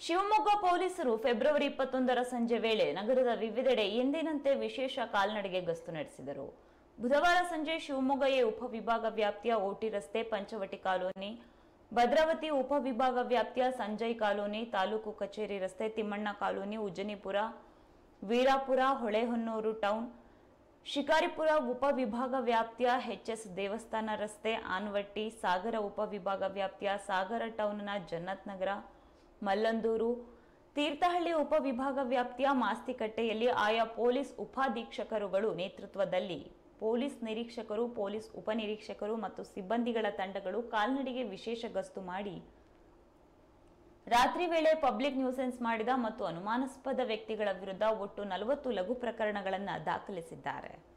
ಶಿವಮೊಗ್ಗ ಪೊಲೀಸರು ಫೆಬ್ರವರಿ ಇಪ್ಪತ್ತೊಂದರ ಸಂಜೆ ವೇಳೆ ನಗರದ ವಿವಿಧೆಡೆ ಎಂದಿನಂತೆ ವಿಶೇಷ ಕಾಲ್ನಡಿಗೆ ಗಸ್ತು ನಡೆಸಿದರು ಬುಧವಾರ ಸಂಜೆ ಶಿವಮೊಗ್ಗ ಎ ಉಪವಿಭಾಗ ವ್ಯಾಪ್ತಿಯ ಓಟಿ ರಸ್ತೆ ಪಂಚವಟಿ ಕಾಲೋನಿ ಭದ್ರಾವತಿ ಉಪವಿಭಾಗ ವ್ಯಾಪ್ತಿಯ ಸಂಜಯ್ ಕಾಲೋನಿ ತಾಲೂಕು ಕಚೇರಿ ರಸ್ತೆ ತಿಮ್ಮಣ್ಣ ಕಾಲೋನಿ ಉಜ್ಜನಿಪುರ ವೀರಾಪುರ ಹೊಳೆಹೊನ್ನೂರು ಟೌನ್ ಶಿಕಾರಿಪುರ ಉಪವಿಭಾಗ ವ್ಯಾಪ್ತಿಯ ಎಚ್ಎಸ್ ದೇವಸ್ಥಾನ ರಸ್ತೆ ಆನ್ವಟ್ಟಿ ಸಾಗರ ಉಪವಿಭಾಗ ವ್ಯಾಪ್ತಿಯ ಸಾಗರ ಟೌನ್ನ ಜನ್ನತ್ ನಗರ ಮಲ್ಲಂದೂರು ತೀರ್ಥಹಳ್ಳಿ ಉಪವಿಭಾಗ ವ್ಯಾಪ್ತಿಯ ಮಾಸ್ತಿಕಟ್ಟೆಯಲ್ಲಿ ಆಯಾ ಪೊಲೀಸ್ ಉಪಾಧೀಕ್ಷಕರುಗಳು ನೇತೃತ್ವದಲ್ಲಿ ಪೊಲೀಸ್ ನಿರೀಕ್ಷಕರು ಪೊಲೀಸ್ ಉಪನಿರೀಕ್ಷಕರು ಮತ್ತು ಸಿಬ್ಬಂದಿಗಳ ತಂಡಗಳು ಕಾಲ್ನಡಿಗೆ ವಿಶೇಷ ಗಸ್ತು ಮಾಡಿ ರಾತ್ರಿ ವೇಳೆ ಪಬ್ಲಿಕ್ ನ್ಯೂಸೆನ್ಸ್ ಮಾಡಿದ ಮತ್ತು ಅನುಮಾನಾಸ್ಪದ ವ್ಯಕ್ತಿಗಳ ವಿರುದ್ಧ ಒಟ್ಟು ನಲವತ್ತು ಲಘು ಪ್ರಕರಣಗಳನ್ನು ದಾಖಲಿಸಿದ್ದಾರೆ